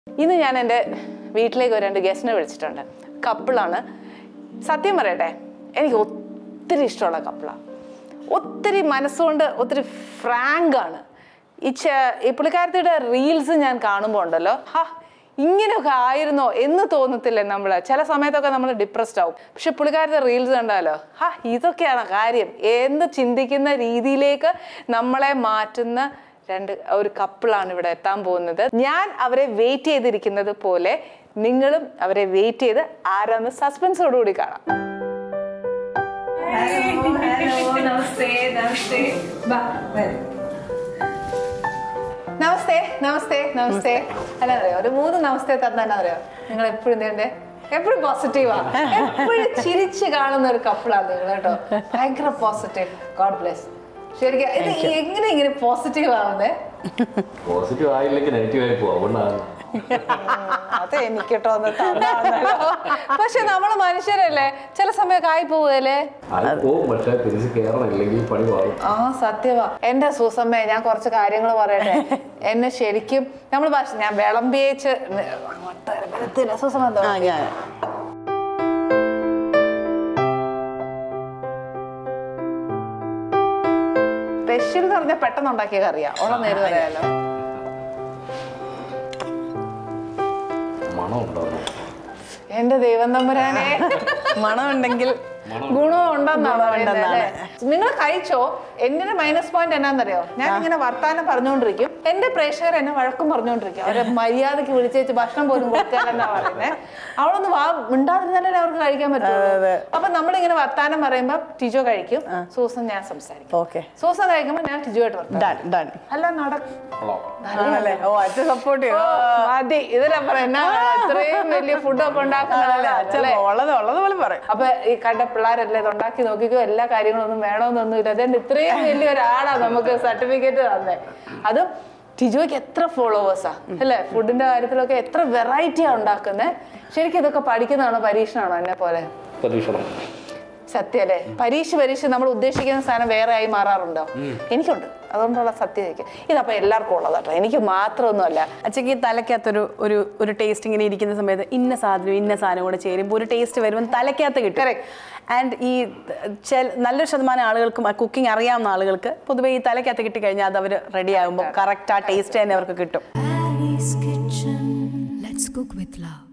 ഇന്ന് ഞാൻ എൻ്റെ വീട്ടിലേക്ക് ഒരു രണ്ട് ഗസ്റ്റിനെ വിളിച്ചിട്ടുണ്ട് കപ്പിളാണ് സത്യം പറയട്ടെ എനിക്ക് ഒത്തിരി ഇഷ്ടമുള്ള കപ്പിളാണ് ഒത്തിരി മനസ്സുകൊണ്ട് ഒത്തിരി ഫ്രാങ്കാണ് ഈ ചെ ഈ പുള്ളിക്കാരത്തിയുടെ റീൽസ് ഞാൻ കാണുമ്പോൾ ഉണ്ടല്ലോ ഹാ ഇങ്ങനെയൊക്കെ ആയിരുന്നോ എന്ന് തോന്നത്തില്ലേ നമ്മൾ ചില സമയത്തൊക്കെ നമ്മൾ ഡിപ്രസ്ഡ് ആവും പക്ഷെ പുള്ളിക്കാരത്തെ റീൽസ് കണ്ടാലോ ഹാ ഇതൊക്കെയാണ് കാര്യം എന്ന് ചിന്തിക്കുന്ന രീതിയിലേക്ക് നമ്മളെ മാറ്റുന്ന രണ്ട് ഒരു കപ്പിളാണ് ഇവിടെ എത്താൻ പോകുന്നത് ഞാൻ അവരെ വെയിറ്റ് ചെയ്തിരിക്കുന്നത് പോലെ നിങ്ങളും അവരെ വെയിറ്റ് ചെയ്ത് ആരാന്ന് സസ്പെൻസോടുകൂടി കാണാം നമസ്തേ നമസ്തേ നമസ്തേ അല്ല അറിയോ ഒരു മൂന്ന് നമസ്തേ തന്നാ അറിയോ നിങ്ങൾ എപ്പോഴും ഇതിന്റെ എപ്പോഴും പോസിറ്റീവാ എപ്പോഴും ചിരിച്ച് കാണുന്ന ഒരു കപ്പിളാണ് നിങ്ങൾ കേട്ടോ ഭയങ്കര പോസിറ്റീവ് ഗോഡ് ബ്ലെസ് ശരിക്കും ഇത് എങ്ങനെ ഇങ്ങനെ പോസിറ്റീവ് ആവുന്നേ പോസിറ്റീവ് ആയില്ലെങ്കിൽ നെഗറ്റീവ് ആയി പോകും അതുകൊണ്ടാണ് അത് എനിക്ക് കേട്ടോ ഒന്ന് തന്നാണല്ലോ പക്ഷെ നമ്മള് മനുഷ്യരല്ലേ ചില സമയമൊക്കെ ആയി പോവുകയല്ലേ അത് പോവും പക്ഷെ തിരിച്ച് കയറണം ഇല്ലെങ്കിൽ പണി പാടും ആ സത്യവാ എന്റെ സൂസമ്മേ ഞാൻ കുറച്ച് കാര്യങ്ങൾ പറയട്ടെ എന്നെ ശരിക്കും നമ്മൾ ഭാഷ ഞാൻ വിളമ്പിയേച്ച് അങ്ങോട്ട് വരത്തില്ല സൂസമ്മ എന്താ ആ ഞാൻ സ്പെഷ്യൽ എന്ന് പറഞ്ഞാൽ പെട്ടെന്ന് ഉണ്ടാക്കിയ കറിയാ ഉള്ള നേരം പറയാലോ മണം ഉണ്ടാവും എന്റെ ദൈവം തമ്പുരാനെ മണമുണ്ടെങ്കിൽ ഗുണം ഉണ്ടെന്നാണ് ഗുണമുണ്ടെന്നാണ്. നിങ്ങൾ കഴിച്ചോ എന്റെ മൈനസ് പോയിന്റ് എന്നാന്നറിയോ ഞാൻ ഇങ്ങനെ വർത്താനം പറഞ്ഞുകൊണ്ടിരിക്കും എന്റെ പ്രേക്ഷകർ എന്നെ വഴക്കും പറഞ്ഞുകൊണ്ടിരിക്കും അവരെ മര്യാദക്ക് വിളിച്ചേച്ച് ഭക്ഷണം പോലും കൊടുക്കാനെന്നാ പറയുന്നത് അവളൊന്ന് വാ മിണ്ടാതിരുന്നാലേ അവർക്ക് കഴിക്കാൻ പറ്റുള്ളൂ അപ്പൊ നമ്മളിങ്ങനെ വർത്താനം പറയുമ്പോ ടിജോ കഴിക്കും സൂസൻ ഞാൻ സംസാരിക്കും ഓക്കെ സൂസൻ കഴിക്കുമ്പോ ഞാൻ ടിജോയായിട്ട് വർത്താനം ഡൺ ഡൺ അല്ല നടക്കും ആണല്ലേ ഓ അച്ഛൻ സപ്പോർട്ട് ചെയ്യും മതി ഇതിലാ പറയുന്ന ഇത്രയും വലിയ ഫുഡൊക്കെ ഉണ്ടാക്കുന്ന ആണല്ലേ അച്ഛൻ ആളല്ലേ? ഉള്ളത് ഉള്ളത് പോലെ പറയും അപ്പൊ ഈ കണ്ട പിള്ളേരല്ലേ ഇത് ഉണ്ടാക്കി നോക്കിക്കോ എല്ലാ കാര്യങ്ങളൊന്നും വേണമെന്നൊന്നും ഇല്ല അതുകൊണ്ട് ഇത്രയും വലിയ ഒരാളാ നമുക്ക് സർട്ടിഫിക്കറ്റ് തന്നെ അതും ടിജോയ്ക്ക് എത്ര ഫോളോവേഴ്സാ അല്ലേ ഫുഡിന്റെ കാര്യത്തിലൊക്കെ എത്ര വെറൈറ്റിയാ ഉണ്ടാക്കുന്നത് ശരിക്കും ഇതൊക്കെ പഠിക്കുന്നതാണോ പരീക്ഷണമാണോ എന്നെ പോലെ പരീക്ഷണം സത്യല്ലേ പരീക്ഷ പരീക്ഷ നമ്മൾ ഉദ്ദേശിക്കുന്ന സാധനം വേറെ ആയി മാറാറുണ്ടോ എനിക്കുണ്ട് അതുകൊണ്ടുള്ള സത്യമായിരിക്കും ഇതപ്പോ എല്ലാവർക്കും ഉള്ളതാട്ടോ എനിക്ക് മാത്രമൊന്നുമല്ല അച്ഛക്ക് ഈ തലക്കകത്തൊരു ഒരു ഒരു ടേസ്റ്റ് ഇങ്ങനെ ഇരിക്കുന്ന സമയത്ത് ഇന്ന സാധനം ഇന്ന സാധനം കൂടെ ചേരുമ്പോൾ ഒരു ടേസ്റ്റ് വരുമ്പോൾ തലക്കകത്ത് കിട്ടും Correct. ആൻഡ് ഈ ചെൽ- നല്ലൊരു ശതമാനം ആളുകൾക്കും കുക്കിംഗ് അറിയാവുന്ന ആളുകൾക്ക് പൊതുവെ ഈ തലക്കകത്ത് കിട്ടിക്കഴിഞ്ഞാൽ അത് അവർ റെഡി ആകുമ്പോൾ കറക്റ്റ് ആ ടേസ്റ്റ് തന്നെ അവർക്ക് കിട്ടും Ali's Kitchen. Let's cook with love.